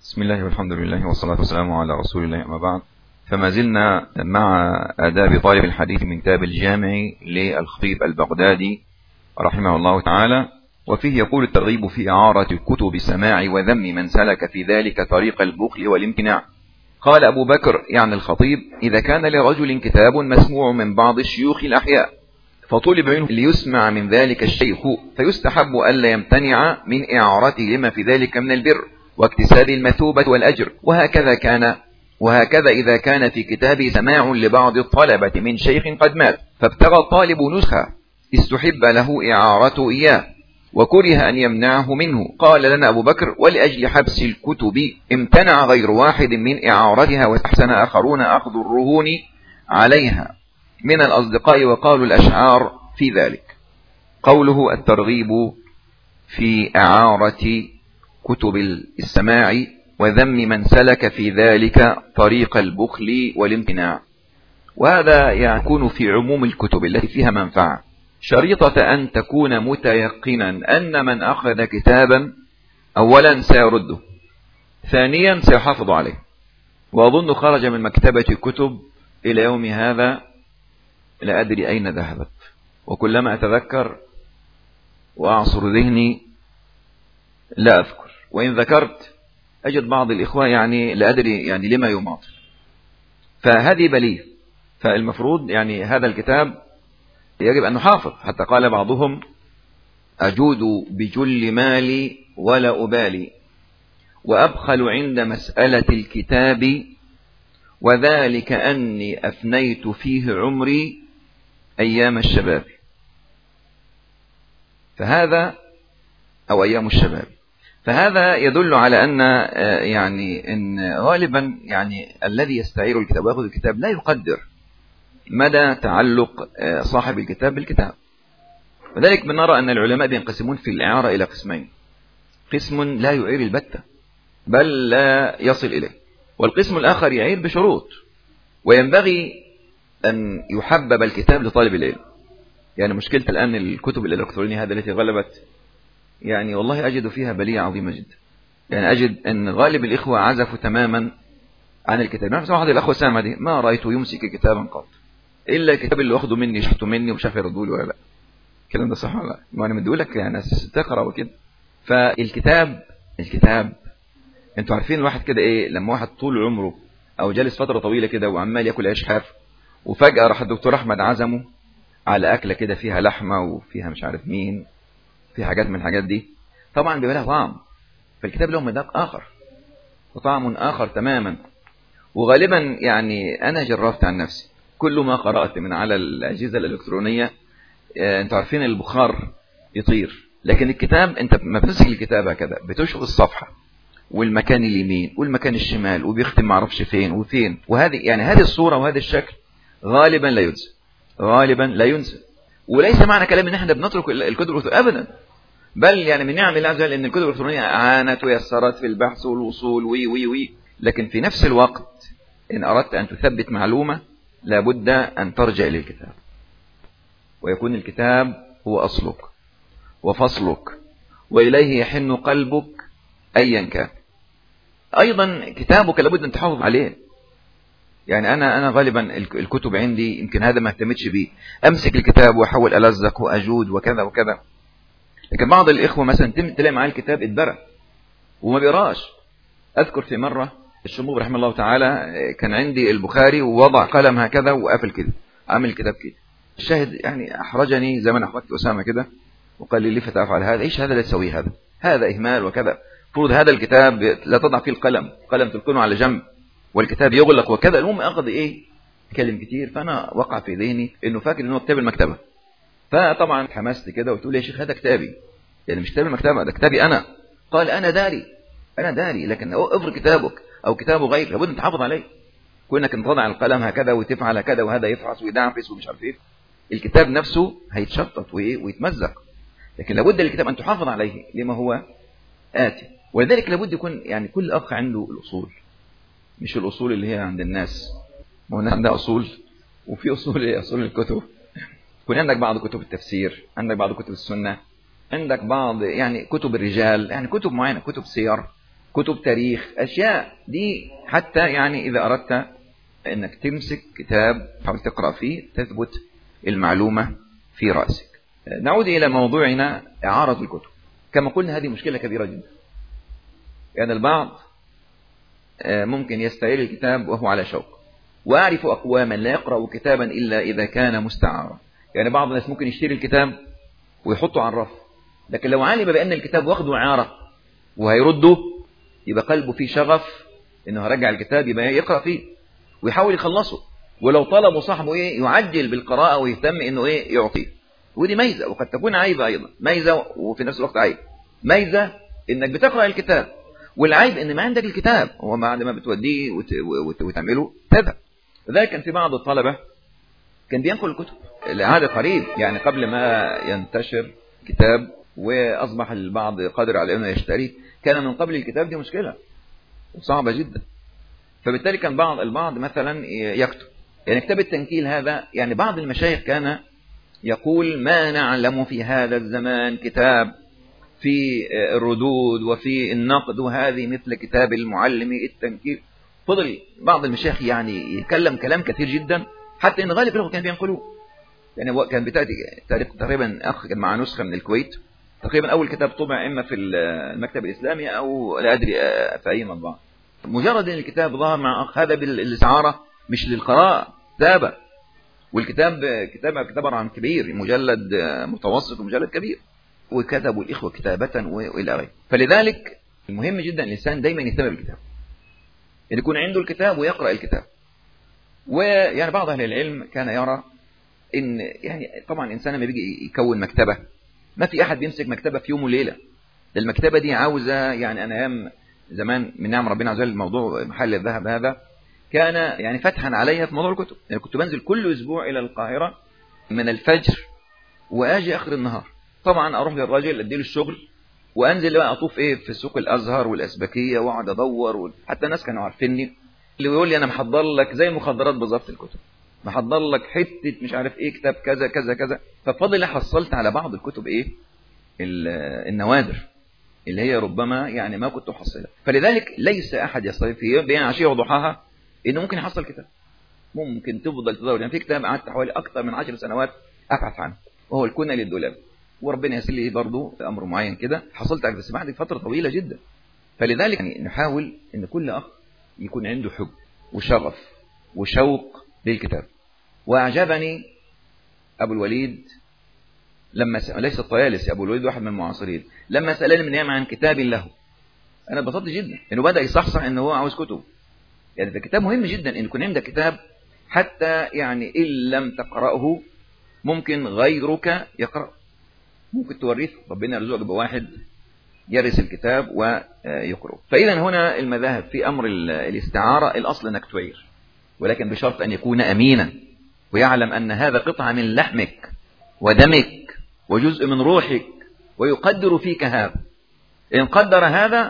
بسم الله والحمد لله والصلاة والسلام على رسول الله أما بعد فما زلنا مع آداب طالب الحديث من كتاب الجامع للخطيب البغدادي رحمه الله تعالى وفيه يقول الترغيب في إعارة كتب السماع وذم من سلك في ذلك طريق البخل والامتناع قال أبو بكر يعني الخطيب إذا كان لرجل كتاب مسموع من بعض الشيوخ الأحياء فطلب منه ليسمع من ذلك الشيخ فيستحب ألا يمتنع من إعارته لما في ذلك من البر واكتساب المثوبة والأجر وهكذا كان وهكذا إذا كان في كتابه سماع لبعض الطلبة من شيخ قد مات فابتغى الطالب نسخة استحب له إعارة إياه وكره أن يمنعه منه قال لنا أبو بكر ولأجل حبس الكتب امتنع غير واحد من إعارتها واستحسن آخرون أخذ الرهون عليها من الأصدقاء وقالوا الأشعار في ذلك قوله الترغيب في إعارة كتب السماع وذم من سلك في ذلك طريق البخل والامتناع وهذا يكون في عموم الكتب التي فيها منفعة شريطة أن تكون متيقنا أن من أخذ كتابا أولا سيرده ثانيا سيحافظ عليه وأظن خرج من مكتبة كتب إلى يوم هذا لا أدري أين ذهبت وكلما أتذكر وأعصر ذهني لا أذكر وإن ذكرت أجد بعض الإخوة يعني لا أدري يعني لما يماطل فهذه بليه فالمفروض يعني هذا الكتاب يجب أن نحافظ حتى قال بعضهم أجود بجل مالي ولا أبالي وأبخل عند مسألة الكتاب وذلك أني أفنيت فيه عمري أيام الشباب فهذا أو أيام الشباب فهذا يدل على أن يعني أن غالبا يعني الذي يستعير الكتاب ويأخذ الكتاب لا يقدر مدى تعلق صاحب الكتاب بالكتاب وذلك بنرى أن العلماء بينقسمون في الإعارة إلى قسمين قسم لا يعير البتة بل لا يصل إليه والقسم الآخر يعير بشروط وينبغي أن يحبب الكتاب لطالب العلم يعني مشكلة الآن الكتب الإلكترونية هذا التي غلبت يعني والله أجد فيها بلية عظيمة جدا يعني أجد أن غالب الإخوة عزفوا تماما عن الكتاب نعم واحد الأخوة سامة دي ما رأيته يمسك كتابا قط إلا الكتاب اللي واخده مني شحته مني ومش عارف يردوا لي ولا لا الكلام ده صح ولا لا ما أنا مديهولك يعني تقرأ وكده فالكتاب الكتاب انتوا عارفين الواحد كده ايه لما واحد طول عمره او جالس فترة طويلة كده وعمال ياكل عيش حاف وفجأة راح الدكتور احمد عزمه على اكلة كده فيها لحمة وفيها مش عارف مين في حاجات من الحاجات دي طبعا بيبقى لها طعم فالكتاب له مذاق اخر وطعم اخر تماما وغالبا يعني انا جربت عن نفسي كل ما قرأت من على الاجهزة الالكترونية انتوا عارفين البخار يطير لكن الكتاب انت ما بتمسك الكتاب هكذا بتشغل الصفحة والمكان اليمين والمكان الشمال وبيختم معرفش فين وفين وهذه يعني هذه الصورة وهذا الشكل غالبا لا ينسى غالبا لا ينسى وليس معنى كلام ان احنا بنترك الكتب الالكترونيه ابدا بل يعني من نعم الله عز وجل ان الكتب الالكترونيه اعانت ويسرت في البحث والوصول وي وي وي لكن في نفس الوقت ان اردت ان تثبت معلومه لابد ان ترجع الى الكتاب ويكون الكتاب هو اصلك وفصلك واليه يحن قلبك ايا كان ايضا كتابك لابد ان تحافظ عليه يعني انا انا غالبا الكتب عندي يمكن هذا ما اهتمتش بيه امسك الكتاب واحاول الزق واجود وكذا وكذا لكن بعض الاخوه مثلا تلاقي معاه الكتاب اتبرى وما بيقراش اذكر في مره الشموخ رحمه الله تعالى كان عندي البخاري ووضع قلم هكذا وقفل كده عامل الكتاب كده الشاهد يعني احرجني زي ما انا احرجت اسامه كده وقال لي ليه تفعل هذا ايش هذا لا تسويه هذا هذا اهمال وكذا المفروض هذا الكتاب لا تضع فيه القلم قلم تلقنه على جنب والكتاب يغلق وكذا المهم اخذ ايه كلم كتير فانا وقع في ذهني انه فاكر انه كتاب المكتبه فطبعا حمست كده وقلت له يا شيخ هذا كتابي يعني مش كتاب المكتبه ده كتابي انا قال انا داري انا داري لكن افرض كتابك او كتاب غير لابد ان تحافظ عليه كونك ان تضع القلم هكذا وتفعل هكذا وهذا يفحص ويدعفس ومش عارف ايه الكتاب نفسه هيتشطط وايه ويتمزق لكن لابد للكتاب ان تحافظ عليه لما هو آتي ولذلك لابد يكون يعني كل أخ عنده الأصول مش الأصول اللي هي عند الناس ما الناس عندها أصول وفي أصول هي أصول الكتب يكون عندك بعض كتب التفسير عندك بعض كتب السنة عندك بعض يعني كتب الرجال يعني كتب معينة كتب سير كتب تاريخ أشياء دي حتى يعني إذا أردت أنك تمسك كتاب حاول تقرأ فيه تثبت المعلومة في رأسك نعود إلى موضوعنا إعارة الكتب كما قلنا هذه مشكلة كبيرة جدا يعني البعض آه، ممكن يستعير الكتاب وهو على شوق وأعرف أقواما لا يقرأ كتابا إلا إذا كان مستعارا يعني بعض الناس ممكن يشتري الكتاب ويحطه على الرف لكن لو علم بأن الكتاب واخده عارة وهيرده يبقى قلبه فيه شغف انه هرجع الكتاب يبقى يقرأ فيه ويحاول يخلصه ولو طلبوا صاحبه ايه يعجل بالقراءة ويهتم انه ايه يعطيه ودي ميزة وقد تكون عيبة ايضا ميزة وفي نفس الوقت عيب ميزة انك بتقرأ الكتاب والعيب ان ما عندك الكتاب هو بعد ما بتوديه وتعمله تذهب لذلك كان في بعض الطلبة كان بينقل الكتب هذا قريب يعني قبل ما ينتشر كتاب وأصبح البعض قادر على أنه يشتري كان من قبل الكتاب دي مشكلة وصعبة جدا فبالتالي كان بعض البعض مثلا يكتب يعني كتاب التنكيل هذا يعني بعض المشايخ كان يقول ما نعلم في هذا الزمان كتاب في الردود وفي النقد وهذه مثل كتاب المعلم التنكيل فضل بعض المشايخ يعني يتكلم كلام كثير جدا حتى ان غالب الاخوه كانوا بينقلوه يعني هو كان بتاعتي تقريبا اخ كان مع نسخه من الكويت تقريبا اول كتاب طبع اما في المكتب الاسلامي او لا ادري آه، في اي مطبعه مجرد ان الكتاب ظهر مع اخ هذا بالاستعاره مش للقراءه كتابه والكتاب كتاب كتاب عن كبير مجلد آه، متوسط ومجلد كبير وكتبوا الاخوه كتابه والى اخره فلذلك المهم جدا الانسان دايما يهتم بالكتاب ان يكون عنده الكتاب ويقرا الكتاب ويعني بعض اهل العلم كان يرى ان يعني طبعا الانسان لما بيجي يكون مكتبه ما في احد بيمسك مكتبه في يوم وليله المكتبه دي عاوزه يعني انا ايام زمان من نعم ربنا عز وجل موضوع محل الذهب هذا كان يعني فتحا عليا في موضوع الكتب يعني كنت بنزل كل اسبوع الى القاهره من الفجر واجي اخر النهار طبعا اروح للراجل اديله الشغل وانزل بقى اطوف ايه في سوق الازهر والاسبكيه واقعد ادور حتى الناس كانوا عارفيني اللي يقول لي انا محضر لك زي المخدرات بالظبط الكتب محضر لك حته مش عارف ايه كتاب كذا كذا كذا فبفضل حصلت على بعض الكتب ايه النوادر اللي هي ربما يعني ما كنت احصلها فلذلك ليس احد يستطيع في بين عشيه وضحاها انه ممكن يحصل كتاب ممكن تفضل تدور يعني في كتاب قعدت حوالي اكثر من عشر سنوات ابحث عنه وهو الكنى للدولاب وربنا يسر لي برضه في امر معين كده حصلت عليه بس بعد فتره طويله جدا فلذلك يعني نحاول ان كل اخ يكون عنده حب وشغف وشوق للكتاب وأعجبني أبو الوليد لما س... ليس الطيالسي أبو الوليد واحد من المعاصرين لما سألني من أيام عن كتاب له أنا اتبسطت جدا إنه بدأ يصحصح إنه هو عاوز كتب يعني ده كتاب مهم جدا إن يكون عندك كتاب حتى يعني إن لم تقرأه ممكن غيرك يقرأ ممكن تورثه ربنا يرزقك بواحد يرث الكتاب ويقرأه فإذا هنا المذاهب في أمر الاستعارة الأصل أنك تعير ولكن بشرط أن يكون أمينا ويعلم أن هذا قطعة من لحمك ودمك وجزء من روحك ويقدر فيك هذا إن قدر هذا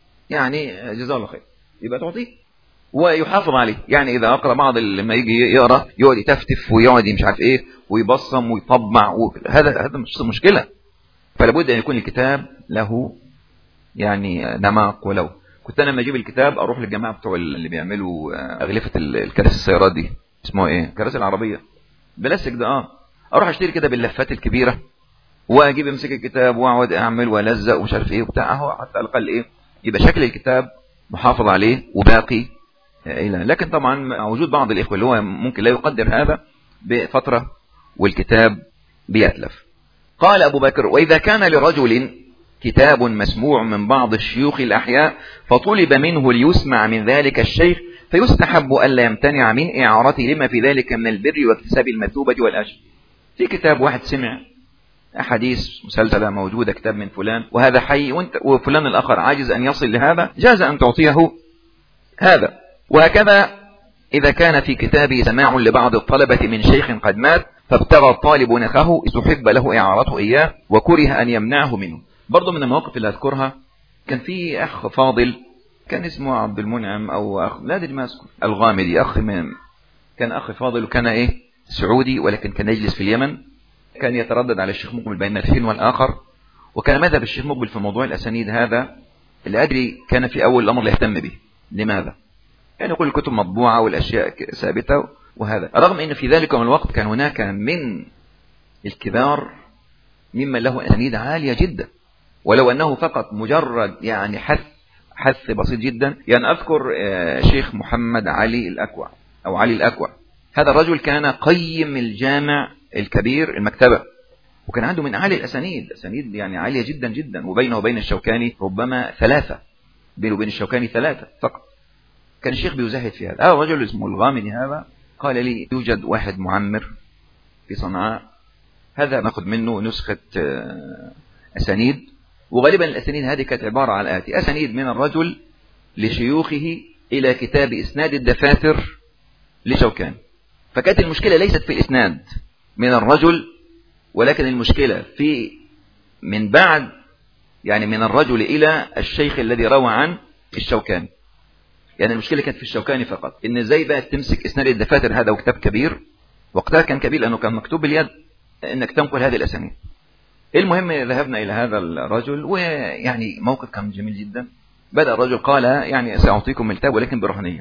يعني جزاه الله خير يبقى تعطيه ويحافظ عليه يعني إذا أقرأ بعض لما يجي يقرأ يقعد يتفتف ويقعد مش عارف إيه ويبصم ويطبع هذا هذا مش مشكلة فلا بد أن يكون الكتاب له يعني نماق ولو كنت أنا لما أجيب الكتاب أروح للجماعة بتوع اللي بيعملوا أغلفة الكراسي السيارات دي اسمه ايه كراسي العربيه بلاستيك ده اه اروح اشتري كده باللفات الكبيره واجيب امسك الكتاب واقعد اعمل والزق ومش عارف ايه وبتاع اهو حتى على الاقل ايه يبقى شكل الكتاب محافظ عليه وباقي إلى لكن طبعا مع وجود بعض الاخوه اللي هو ممكن لا يقدر هذا بفتره والكتاب بيتلف قال ابو بكر واذا كان لرجل كتاب مسموع من بعض الشيوخ الاحياء فطلب منه ليسمع من ذلك الشيخ فيستحب ألا يمتنع من إعارته لما في ذلك من البر واكتساب المثوبة والأجر في كتاب واحد سمع أحاديث مسلسلة موجودة كتاب من فلان وهذا حي وانت وفلان الآخر عاجز أن يصل لهذا جاز أن تعطيه هذا وهكذا إذا كان في كتابه سماع لبعض الطلبة من شيخ قد مات فابتغى الطالب نخه استحب له إعارته إياه وكره أن يمنعه منه برضو من المواقف اللي أذكرها كان في أخ فاضل كان اسمه عبد المنعم او اخ لا ادري ما اذكر الغامدي اخ من كان اخ فاضل وكان ايه سعودي ولكن كان يجلس في اليمن كان يتردد على الشيخ مقبل بين الحين والاخر وكان مذهب الشيخ مقبل في موضوع الاسانيد هذا الأدري كان في أول الأمر لا يهتم به لماذا؟ يعني كل الكتب مطبوعة والأشياء ثابتة وهذا رغم أن في ذلك من الوقت كان هناك من الكبار ممن له أسانيد عالية جدا ولو أنه فقط مجرد يعني حث حث بسيط جدا يعني أذكر آه، شيخ محمد علي الأكوع أو علي الأكوع هذا الرجل كان قيم الجامع الكبير المكتبة وكان عنده من أعلى الأسانيد أسانيد يعني عالية جدا جدا وبينه وبين الشوكاني ربما ثلاثة بينه وبين الشوكاني ثلاثة فقط كان الشيخ بيزهد في هذا هذا الرجل اسمه الغامدي هذا قال لي يوجد واحد معمر في صنعاء هذا ناخذ منه نسخة آه، أسانيد وغالبا الأسانيد هذه كانت عبارة عن آتي أسانيد من الرجل لشيوخه إلى كتاب إسناد الدفاتر لشوكان فكانت المشكلة ليست في الإسناد من الرجل ولكن المشكلة في من بعد يعني من الرجل إلى الشيخ الذي روى عن الشوكاني يعني المشكلة كانت في الشوكاني فقط إن ازاي بقى تمسك إسناد الدفاتر هذا وكتاب كبير وقتها كان كبير لأنه كان مكتوب باليد إنك تنقل هذه الأسانيد المهم ذهبنا إلى هذا الرجل ويعني موقف كان جميل جدا بدأ الرجل قال يعني سأعطيكم الكتاب ولكن برهنية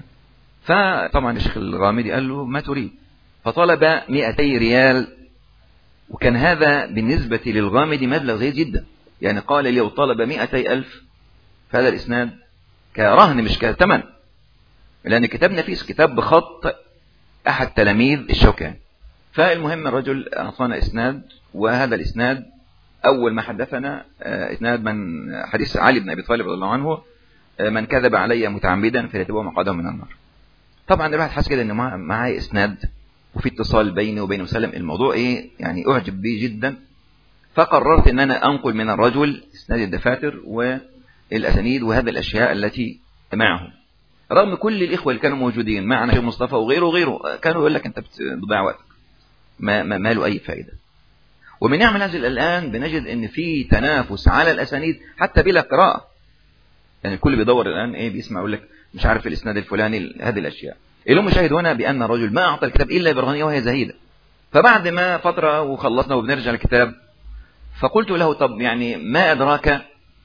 فطبعا الشيخ الغامدي قال له ما تريد فطلب 200 ريال وكان هذا بالنسبة للغامدي مبلغ زي جدا يعني قال لي لو طلب 200 ألف فهذا الإسناد كرهن مش كثمن لأن كتاب نفيس كتاب بخط أحد تلاميذ الشوكاني فالمهم الرجل أعطانا إسناد وهذا الإسناد أول ما حدثنا آه، إسناد من حديث علي بن أبي طالب رضي الله عنه آه، من كذب علي متعمدا فليتبوأ مقعده من النار طبعا الواحد حاسس كده إن معي إسناد وفي اتصال بيني وبين وسلم الموضوع إيه يعني أعجب به جدا فقررت إن أنا أنقل من الرجل إسناد الدفاتر والأسانيد وهذه الأشياء التي معه رغم كل الإخوة اللي كانوا موجودين معنا شيخ مصطفى وغيره وغيره كانوا يقول لك أنت بتضيع وقتك ما, ما, ما له أي فائدة ومن نعم نازل الآن بنجد ان في تنافس على الأسانيد حتى بلا قراءة يعني الكل بيدور الآن ايه بيسمع يقول لك مش عارف الإسناد الفلاني هذه الأشياء اليوم شاهد هنا بأن الرجل ما أعطى الكتاب إلا برهانية وهي زهيدة فبعد ما فترة وخلصنا وبنرجع الكتاب فقلت له طب يعني ما أدراك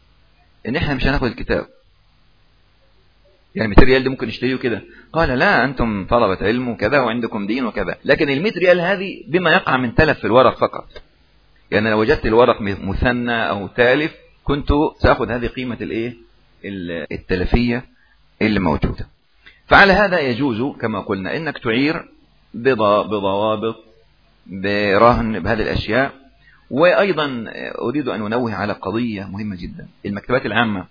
ان احنا مش هناخد الكتاب يعني 100 ريال دي ممكن نشتريه كده قال لا أنتم طلبة علم وكذا وعندكم دين وكذا لكن ال 100 ريال هذه بما يقع من تلف في الورق فقط يعني لو وجدت الورق مثنى أو تالف كنت سأخذ هذه قيمة الايه التلفية اللي موجودة فعلى هذا يجوز كما قلنا انك تعير بضوابط برهن بهذه الاشياء وايضا اريد ان انوه على قضية مهمة جدا المكتبات العامة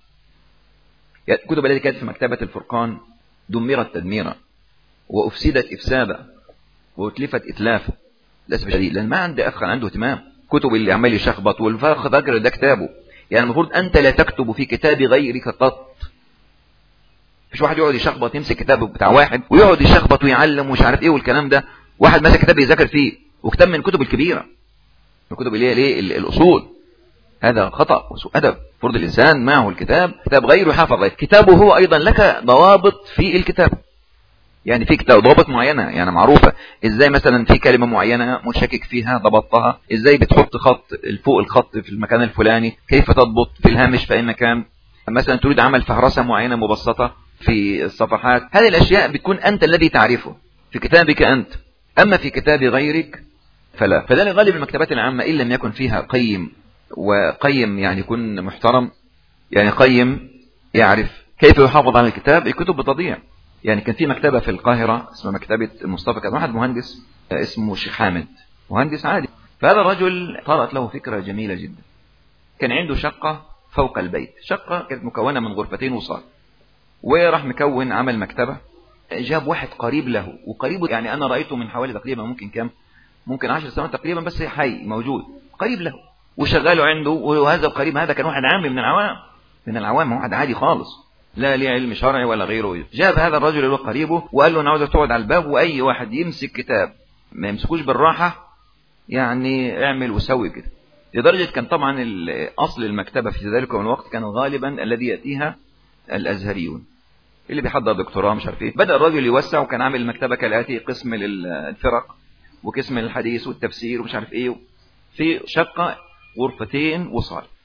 الكتب التي كانت في مكتبة الفرقان دمرت تدميرا وافسدت افسادا واتلفت اتلافا للاسف الشديد لان ما عندي اخ عنده اهتمام كتب اللي عمال يشخبط والفخر ده كتابه يعني المفروض أنت لا تكتب في كتاب غيرك قط مش واحد يقعد يشخبط يمسك كتاب بتاع واحد ويقعد يشخبط ويعلم ومش عارف ايه والكلام ده واحد ماسك كتاب يذاكر فيه وكتاب من الكتب الكبيرة الكتب اللي هي الايه الاصول هذا خطأ وسوء أدب فرض الإنسان معه الكتاب كتاب غيره يحافظ كتابه هو أيضا لك ضوابط في الكتاب يعني في كتاب ضوابط معينة يعني معروفة ازاي مثلا في كلمة معينة مشكك فيها ضبطتها ازاي بتحط خط فوق الخط في المكان الفلاني كيف تضبط في الهامش في اي مكان مثلا تريد عمل فهرسة معينة مبسطة في الصفحات هذه الاشياء بتكون انت الذي تعرفه في كتابك انت اما في كتاب غيرك فلا فذلك غالب المكتبات العامة ان لم يكن فيها قيم وقيم يعني يكون محترم يعني قيم يعرف كيف يحافظ على الكتاب الكتب بتضيع يعني كان في مكتبة في القاهرة اسمها مكتبة مصطفى كان واحد مهندس اسمه الشيخ حامد مهندس عادي فهذا الرجل طرأت له فكرة جميلة جدا كان عنده شقة فوق البيت شقة كانت مكونة من غرفتين وصال وراح مكون عمل مكتبة جاب واحد قريب له وقريبه يعني أنا رأيته من حوالي تقريبا ممكن كام ممكن عشر سنوات تقريبا بس حي موجود قريب له وشغاله عنده وهذا القريب هذا كان واحد عامي من العوام من العوام واحد عادي خالص لا ليه علم شرعي ولا غيره جاب هذا الرجل اللي هو قريبه وقال له انا عاوزك تقعد على الباب واي واحد يمسك كتاب ما يمسكوش بالراحه يعني اعمل وسوي كده لدرجه كان طبعا اصل المكتبه في ذلك الوقت كان غالبا الذي ياتيها الازهريون اللي بيحضر دكتوراه مش عارف ايه بدا الرجل يوسع وكان عامل المكتبه كالاتي قسم للفرق وقسم للحديث والتفسير ومش عارف ايه في شقه غرفتين وصال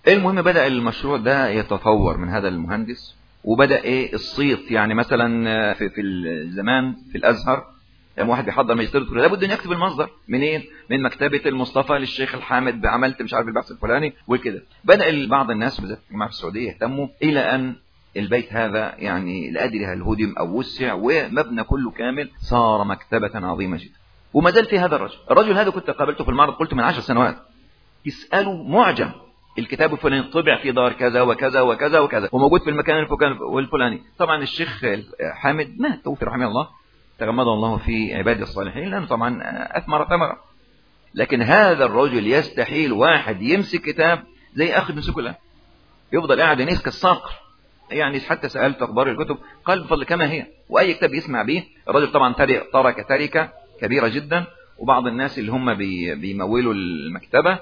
المهم بدأ المشروع ده يتطور من هذا المهندس وبدأ ايه الصيت يعني مثلا في, في الزمان في الازهر لما واحد بيحضر ماجستير دكتوراه لابد ان يكتب المصدر منين من مكتبه المصطفى للشيخ الحامد عملت مش عارف البحث الفلاني وكده بدا بعض الناس بالذات الجماعه في السعوديه يهتموا الى ان البيت هذا يعني لا ادري هل هدم او وسع ومبنى كله كامل صار مكتبه عظيمه جدا وما زال في هذا الرجل الرجل هذا كنت قابلته في المعرض قلت من عشر سنوات يساله معجم الكتاب الفلاني طبع في دار كذا وكذا وكذا وكذا وموجود في المكان الفلاني طبعا الشيخ حامد مات توفي رحمه الله تغمد الله في عباد الصالحين لأنه طبعا أثمر ثمرة لكن هذا الرجل يستحيل واحد يمسك كتاب زي أخذ من سكلة يفضل قاعد ينسك كالصقر يعني حتى سألت أخبار الكتب قال بفضل كما هي وأي كتاب يسمع به الرجل طبعا ترك تركة كبيرة جدا وبعض الناس اللي هم بيمولوا المكتبة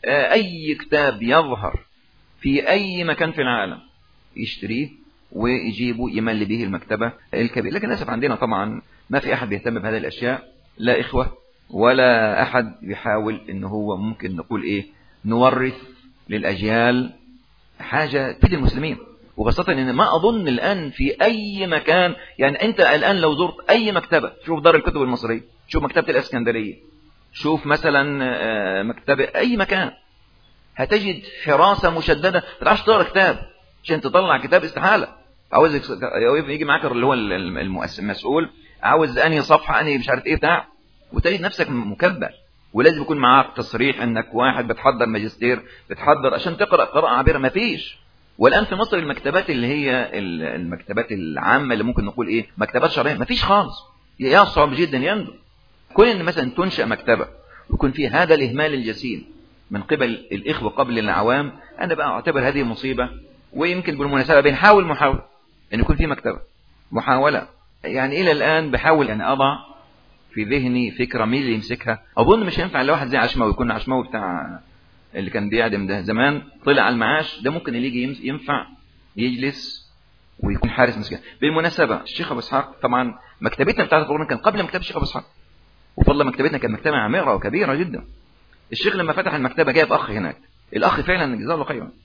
أي كتاب يظهر في أي مكان في العالم يشتريه ويجيبه يملي به المكتبة الكبيرة لكن للأسف عندنا طبعا ما في أحد بيهتم بهذه الأشياء لا إخوة ولا أحد بيحاول إن هو ممكن نقول إيه نورث للأجيال حاجة تفيد المسلمين وخاصة إن ما أظن الآن في أي مكان يعني أنت الآن لو زرت أي مكتبة شوف دار الكتب المصرية شوف مكتبة الإسكندرية شوف مثلا مكتبة أي مكان هتجد حراسة مشددة ما تعرفش تقرا كتاب عشان تطلع كتاب استحالة عاوز يجي معاك اللي هو المسؤول عاوز انهي صفحه انهي مش عارف ايه بتاع وتجد نفسك مكبل ولازم يكون معاك تصريح انك واحد بتحضر ماجستير بتحضر عشان تقرا قراءه عابره ما فيش والان في مصر المكتبات اللي هي المكتبات العامه اللي ممكن نقول ايه مكتبات شرعيه ما فيش خالص يصعب جدا يندر كون ان مثلا تنشا مكتبه ويكون في هذا الاهمال الجسيم من قبل الاخوه قبل العوام انا بقى اعتبر هذه مصيبه ويمكن بالمناسبه بنحاول محاوله ان يكون في مكتبه محاوله يعني الى الان بحاول ان اضع في ذهني فكره مين اللي يمسكها اظن مش هينفع الا واحد زي عشماوي يكون عشماوي بتاع اللي كان بيعدم ده زمان طلع على المعاش ده ممكن اللي يجي ينفع يجلس ويكون حارس مسكين بالمناسبه الشيخ ابو اسحاق طبعا مكتبتنا بتاعت القران كان قبل مكتبه الشيخ ابو اسحاق وفضل مكتبتنا كانت مكتبه عميره وكبيره جدا الشيخ لما فتح المكتبه جاب اخ هناك الاخ فعلا جزاه الله خيرا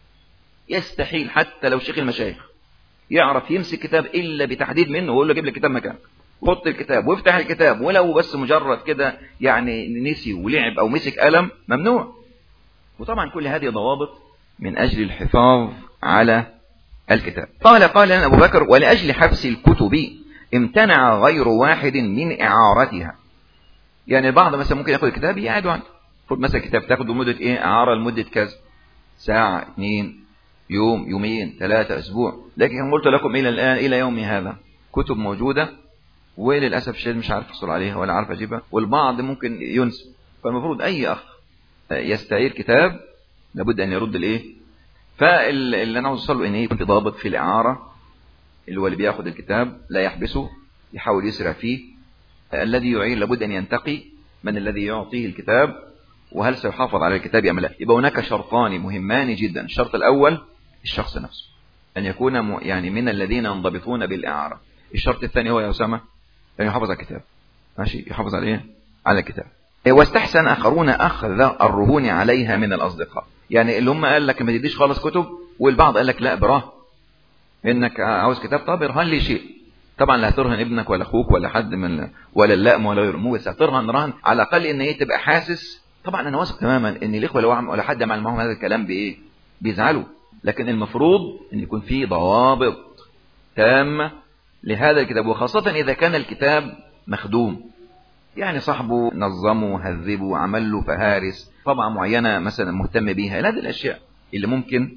يستحيل حتى لو شيخ المشايخ يعرف يمسك كتاب الا بتحديد منه ويقول له جيب لي الكتاب مكانك حط الكتاب وافتح الكتاب ولو بس مجرد كده يعني نسي ولعب او مسك قلم ممنوع وطبعا كل هذه ضوابط من اجل الحفاظ على الكتاب قال قال ابو بكر ولاجل حبس الكتب امتنع غير واحد من اعارتها يعني البعض مثلا ممكن ياخد الكتاب يقعدوا عنده خد مثلا كتاب تاخده مده ايه اعاره لمده كذا ساعه اثنين يوم يومين ثلاثة أسبوع لكن قلت لكم إلى الآن إلى يومي هذا كتب موجودة وللأسف الشديد مش عارف أحصل عليها ولا عارف أجيبها والبعض ممكن ينسى فالمفروض أي أخ يستعير كتاب لابد أن يرد الإيه فاللي أنا عاوز أوصل له إن يكون في ضابط في الإعارة اللي هو اللي بياخد الكتاب لا يحبسه يحاول يسرع فيه الذي يعين لابد أن ينتقي من الذي يعطيه الكتاب وهل سيحافظ على الكتاب أم لا يبقى هناك شرطان مهمان جدا الشرط الأول الشخص نفسه أن يكون يعني من الذين ينضبطون بالإعارة الشرط الثاني هو يا أسامة أن يحافظ على الكتاب ماشي يحافظ على إيه على الكتاب واستحسن آخرون أخذ الرهون عليها من الأصدقاء يعني اللي هم قال لك ما تديش خالص كتب والبعض قال لك لا براه انك عاوز كتاب طب ارهن لي شيء طبعا لا هترهن ابنك ولا اخوك ولا حد من ولا اللائم ولا غيره مو بس هترهن رهن على الاقل ان هي تبقى حاسس طبعا انا واثق تماما ان الاخوه لو ولا حد عمل معاهم هذا الكلام بايه بيزعلوا لكن المفروض ان يكون في ضوابط تامه لهذا الكتاب وخاصه اذا كان الكتاب مخدوم يعني صاحبه نظمه وهذبه وعمل له فهارس طبعا معينه مثلا مهتم بيها هذه الاشياء اللي ممكن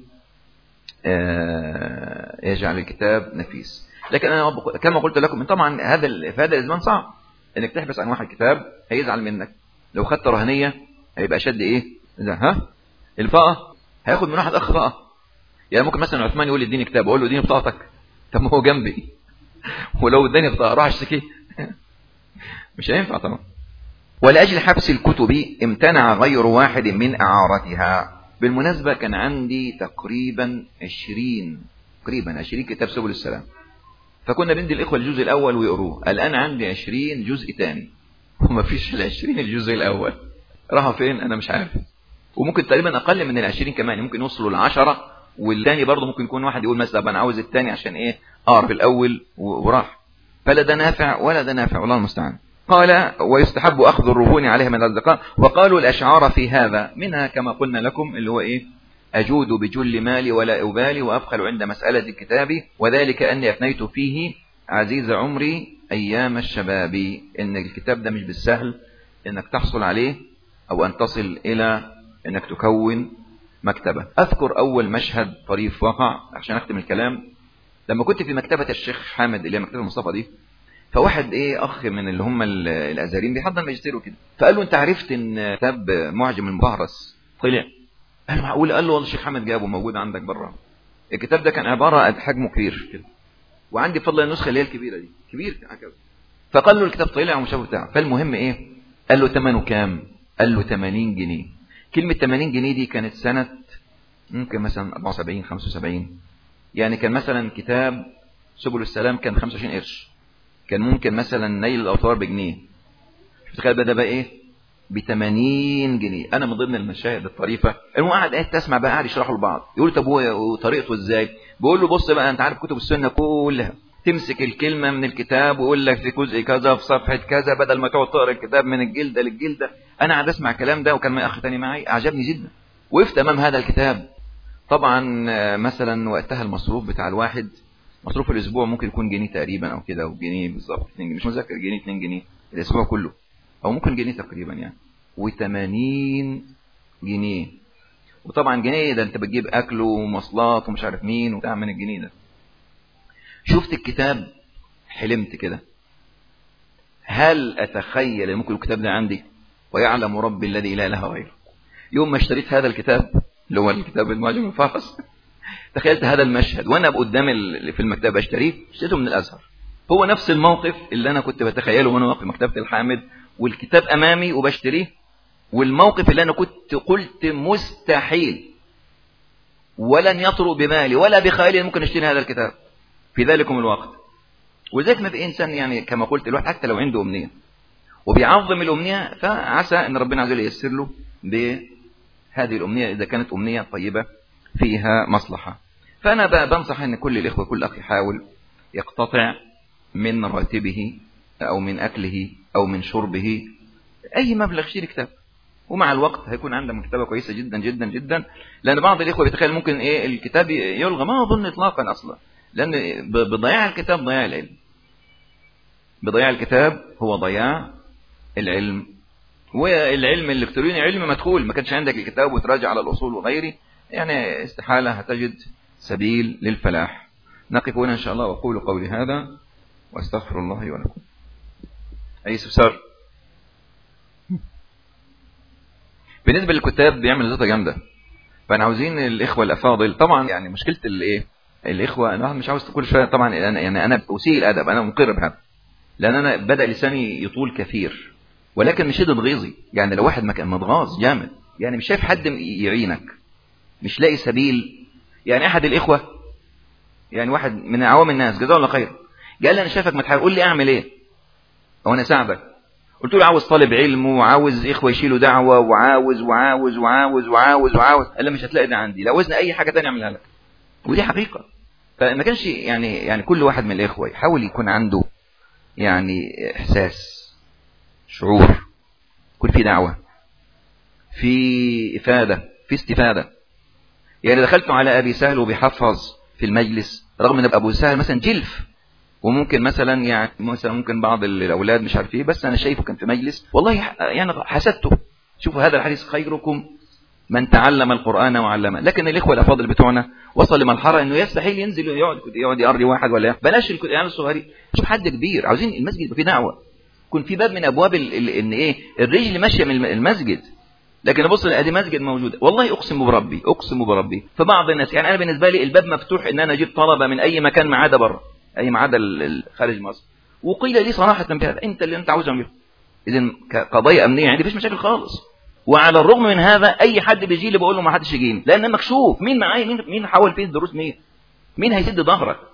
يجعل الكتاب نفيس لكن انا كما قلت لكم طبعا هذا في هذا الزمان صعب انك تحبس عن واحد كتاب هيزعل منك لو خدت رهنيه هيبقى شد ايه ها الفقه هياخد من واحد اخ فقه يعني ممكن مثلا عثمان يقول لي اديني كتاب اقول له اديني بطاقتك طب ما هو جنبي ولو اداني بطاقه اروح اشتكي مش هينفع طبعا ولاجل حبس الكتب امتنع غير واحد من اعارتها بالمناسبة كان عندي تقريبا عشرين تقريبا عشرين كتاب سبل السلام فكنا بندي الإخوة الجزء الأول ويقروه الآن عندي عشرين جزء تاني وما فيش العشرين الجزء الأول راحوا فين أنا مش عارف وممكن تقريبا اقل من العشرين كمان ممكن يوصلوا لعشرة والتاني برضه ممكن يكون واحد يقول مثلا انا عاوز التاني عشان ايه اعرف الاول وراح فلا ده نافع ولا ده نافع والله المستعان قال ويستحب اخذ الرهون عليها من الاصدقاء وقالوا الاشعار في هذا منها كما قلنا لكم اللي هو ايه اجود بجل مالي ولا ابالي وابخل عند مسألة الكتاب وذلك اني افنيت فيه عزيز عمري ايام الشباب ان الكتاب ده مش بالسهل انك تحصل عليه او ان تصل الى انك تكون مكتبة اذكر اول مشهد طريف وقع عشان اختم الكلام لما كنت في مكتبة الشيخ حامد اللي هي مكتبة مصطفى دي فواحد ايه اخ من اللي هم الازهريين بيحضر ماجستير وكده فقال له انت عرفت ان كتاب معجم المبهرس طلع قال له معقول قال له والله الشيخ حامد جابه موجود عندك بره الكتاب ده كان عبارة عن حجمه كبير كده وعندي بفضل النسخة اللي هي الكبيرة دي كبير هكذا فقال له الكتاب طلع ومش بتاعه فالمهم ايه قال له ثمنه كام قال له 80 جنيه كلمة 80 جنيه دي كانت سنة ممكن مثلا 74 75 يعني كان مثلا كتاب سبل السلام كان 25 قرش كان ممكن مثلا نيل الاوتار بجنيه تخيل بقى ده بقى ايه ب 80 جنيه انا من ضمن المشاهد الطريفه المهم قاعد قاعد تسمع بقى قاعد يشرحوا لبعض يقول طب وطريقته ازاي بيقول له بص بقى انت عارف كتب السنه كلها تمسك الكلمه من الكتاب ويقول لك في جزء كذا في صفحه كذا بدل ما تقعد تقرا الكتاب من الجلده للجلده انا قاعد اسمع الكلام ده وكان معي اخ تاني معي اعجبني جدا وقفت امام هذا الكتاب طبعا مثلا وقتها المصروف بتاع الواحد مصروف الاسبوع ممكن يكون جنيه تقريبا او كده او جنيه بالظبط مش متذكر جنيه 2 جنيه الاسبوع كله او ممكن جنيه تقريبا يعني و80 جنيه وطبعا جنيه ده انت بتجيب اكل ومواصلات ومش عارف مين وبتاع من الجنيه ده شفت الكتاب حلمت كده هل اتخيل ان ممكن الكتاب ده عندي ويعلم ربي الذي لا اله غيره يوم ما اشتريت هذا الكتاب اللي هو الكتاب المعجم الفارس تخيلت هذا المشهد وانا قدام اللي في المكتبه اشتريه اشتريته من الازهر هو نفس الموقف اللي انا كنت بتخيله وانا واقف في مكتبه الحامد والكتاب امامي وبشتريه والموقف اللي انا كنت قلت مستحيل ولن يطرق بمالي ولا بخيالي ممكن اشتري هذا الكتاب في ذلكم الوقت وذلك ما في انسان يعني كما قلت الواحد حتى لو عنده امنيه وبيعظم الامنيه فعسى ان ربنا عز وجل ييسر له بهذه الامنيه اذا كانت امنيه طيبه فيها مصلحه فانا بقى بنصح ان كل الاخوه كل اخ يحاول يقتطع من راتبه او من اكله او من شربه اي مبلغ يشتري كتاب ومع الوقت هيكون عندك مكتبه كويسه جدا جدا جدا لان بعض الاخوه بيتخيل ممكن ايه الكتاب يلغى ما اظن اطلاقا اصلا لان بضياع الكتاب ضياع العلم بضياع الكتاب هو ضياع العلم والعلم الالكتروني علم مدخول ما كانش عندك الكتاب وتراجع على الاصول وغيره يعني استحاله هتجد سبيل للفلاح نقف هنا ان شاء الله واقول قولي هذا واستغفر الله ولكم اي استفسار بالنسبه للكتاب بيعمل زيطه جامده فانا عاوزين الاخوه الافاضل طبعا يعني مشكله الايه الاخوه انا مش عاوز كل شويه طبعا أنا يعني انا اسيء الادب انا مقر بهذا لان انا بدا لساني يطول كثير ولكن مش شدد غيظي يعني لو واحد مكان متغاظ جامد يعني مش شايف حد يعينك مش لاقي سبيل يعني احد الاخوه يعني واحد من عوام الناس جزاه الله خير قال لي انا شايفك متحرك قول لي اعمل ايه او انا اساعدك قلت له عاوز طالب علم وعاوز اخوه يشيلوا دعوه وعاوز وعاوز وعاوز وعاوز وعاوز قال لي مش هتلاقي ده عندي لو عاوزنا اي حاجه ثانيه اعملها لك ودي حقيقه فما كانش يعني يعني كل واحد من الاخوه يحاول يكون عنده يعني احساس شعور يكون في دعوه في افاده في استفاده يعني دخلت على ابي سهل وبيحفظ في المجلس رغم ان ابو سهل مثلا جلف وممكن مثلا يعني مثلا ممكن بعض الاولاد مش عارف ايه بس انا شايفه كان في مجلس والله يعني حسدته شوفوا هذا الحديث خيركم من تعلم القران وعلمه لكن الاخوه الافاضل بتوعنا وصل لمرحله انه يستحيل ينزل يقعد يقعد يقري واحد ولا بلاش العيال الصغيرين شوف حد كبير عاوزين المسجد يبقى فيه دعوه يكون في باب من ابواب ان ايه الرجل ماشيه من المسجد لكن ابص ادي مسجد موجود والله اقسم بربي اقسم بربي فبعض الناس يعني انا بالنسبه لي الباب مفتوح ان انا اجيب طلبه من اي مكان ما عدا بره اي ما عدا خارج مصر وقيل لي صراحه بهذا انت اللي انت عاوز اعمله اذا كقضيه امنيه عندي مفيش مشاكل خالص وعلى الرغم من هذا اي حد بيجي لي بقول له ما حدش يجيني لان مكشوف مين معايا مين مين حاول فيه الدروس مين مين هيسد ظهرك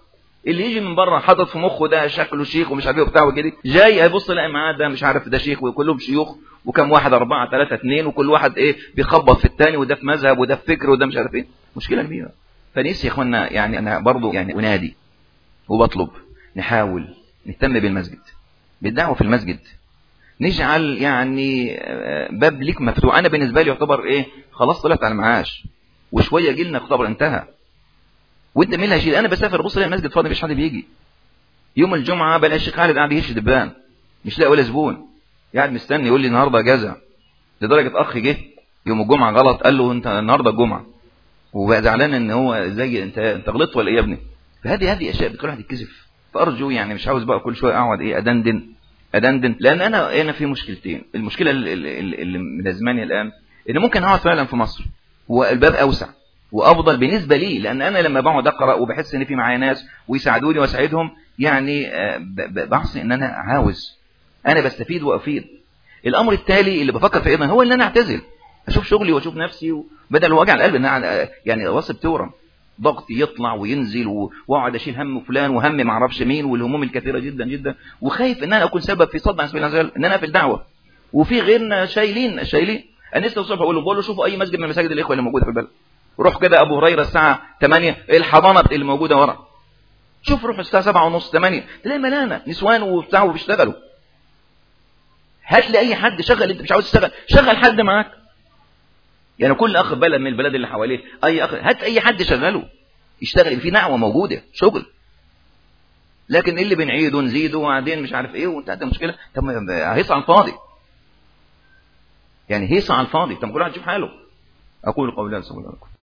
اللي يجي من بره حاطط في مخه ده شكله شيخ ومش عارف ايه وبتاع وكده جاي هيبص يلاقي معاه ده مش عارف ده شيخ وكلهم شيوخ وكم واحد أربعة ثلاثة اثنين وكل واحد ايه بيخبط في الثاني وده في مذهب وده في فكر وده مش عارف ايه مشكلة كبيرة فنفسي يا اخوانا يعني انا برضو يعني انادي وبطلب نحاول نهتم بالمسجد بالدعوة في المسجد نجعل يعني باب ليك مفتوح انا بالنسبة لي يعتبر ايه خلاص طلعت على المعاش وشوية جيلنا يعتبر انتهى وانت مين اللي هيشيل انا بسافر بص الاقي المسجد فاضي مفيش حد بيجي يوم الجمعه بلاقي الشيخ خالد قاعد يهش دبان مش لاقي ولا زبون قاعد مستني يقول لي النهارده اجازه لدرجه اخ جه يوم الجمعه غلط قال له انت النهارده الجمعه وبقى زعلان ان هو زي انت انت غلطت ولا ايه يا ابني فهذه هذه اشياء بتخلي الواحد يتكسف فارجو يعني مش عاوز بقى كل شويه اقعد ايه ادندن ادندن لان انا انا في مشكلتين المشكله اللي, اللي, اللي ملازماني الان ان ممكن اقعد فعلا في مصر والباب اوسع وافضل بالنسبه لي لان انا لما بقعد اقرا وبحس ان في معايا ناس ويساعدوني واساعدهم يعني بحس ان انا عاوز انا بستفيد وافيد الامر التالي اللي بفكر فيه ايضا هو ان انا اعتزل اشوف شغلي واشوف نفسي بدل وجع القلب ان أنا يعني راسي بتورم ضغطي يطلع وينزل واقعد اشيل هم فلان وهم ما اعرفش مين والهموم الكثيره جدا جدا وخايف ان انا اكون سبب في صدمه سبيل الله ان انا في الدعوه وفي غيرنا شايلين شايلين انا لسه الصبح بقول له بقول له شوفوا اي مسجد من مساجد الاخوه اللي موجوده في البلد روح كده ابو هريره الساعه 8 الحضانه اللي موجوده ورا شوف روح الساعه 7 ونص 8 تلاقي ملانه نسوان وبتاع وبيشتغلوا هات لي اي حد شغل انت مش عاوز تشتغل شغل حد معاك يعني كل اخ بلد من البلاد اللي حواليه اي اخ هات اي حد شغله يشتغل في نعوه موجوده شغل لكن ايه اللي بنعيده ونزيده وبعدين مش عارف ايه وانتهت المشكله طب هيص على الفاضي يعني هيص على الفاضي طب كل واحد يشوف حاله اقول قولي هذا